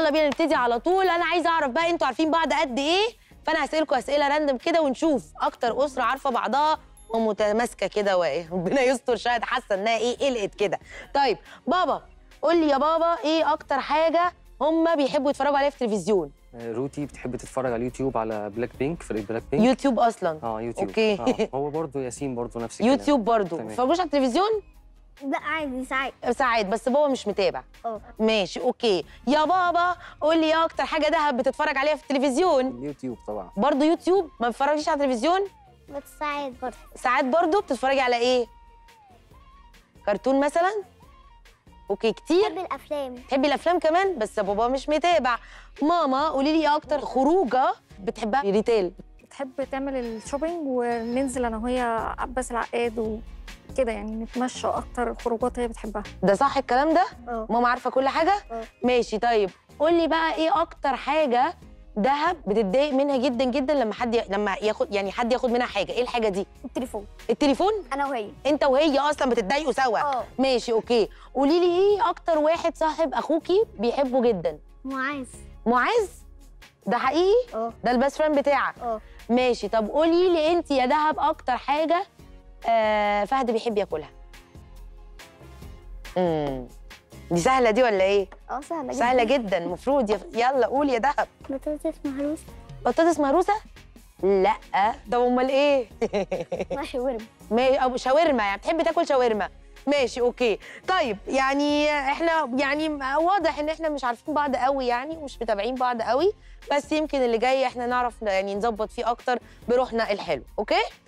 يلا بينا نبتدي على طول انا عايزه اعرف بقى انتوا عارفين بعض قد ايه فانا هسالكم اسئله راندم كده ونشوف اكتر اسره عارفه بعضها ومتماسكه كده وايه ربنا يستر شاهد حاسه انها ايه قلقت كده طيب بابا قول لي يا بابا ايه اكتر حاجه هم بيحبوا يتفرجوا عليها في التلفزيون روتي بتحب تتفرج على اليوتيوب على بلاك بينك فريق بلاك بينك يوتيوب اصلا اه يوتيوب أوكي. آه. هو برضو ياسين برضو نفس الكلام يوتيوب برضو ما تمام. بيتفرجوش على التلفزيون لا عادي ساعات ساعات بس بابا مش متابع اه ماشي اوكي يا بابا قول لي ايه اكتر حاجه دهب بتتفرج عليها في التلفزيون اليوتيوب طبعا برضو يوتيوب ما بتتفرجيش على التلفزيون بس ساعات برضه ساعات برضو بتتفرجي على ايه كرتون مثلا اوكي كتير بحب الافلام تحبي الافلام كمان بس بابا مش متابع ماما قولي لي ايه اكتر خروجه بتحبها ريتيل بتحب تعمل الشوبينج وننزل انا وهي عباس العقاد وكده يعني نتمشى اكتر خروجات هي بتحبها ده صح الكلام ده اه ماما عارفه كل حاجه اه. ماشي طيب قولي بقى ايه اكتر حاجه دهب بتتضايق منها جدا جدا لما حد ي... لما ياخد يعني حد ياخد منها حاجه ايه الحاجه دي التليفون التليفون انا وهي انت وهي اصلا بتتضايقوا سوا اه ماشي اوكي قولي لي ايه اكتر واحد صاحب اخوكي بيحبه جدا معاذ معاذ ده حقيقي اه ده البيست فريند بتاعك اه ماشي طب قولي لي انت يا دهب اكتر حاجه آه فهد بيحب ياكلها امم دي سهله دي ولا ايه اه سهله جدا سهله جدا المفروض يا... يلا قول يا دهب بطاطس مهروسه بطاطس مهروسه لا ده امال ايه مع شاورما ما او شاورما يعني بتحبي تاكل شاورما ماشي اوكي طيب يعني احنا يعني واضح ان احنا مش عارفين بعض قوي يعني ومش متابعين بعض قوي بس يمكن اللي جاي احنا نعرف يعني نظبط فيه اكتر بروحنا الحلو اوكي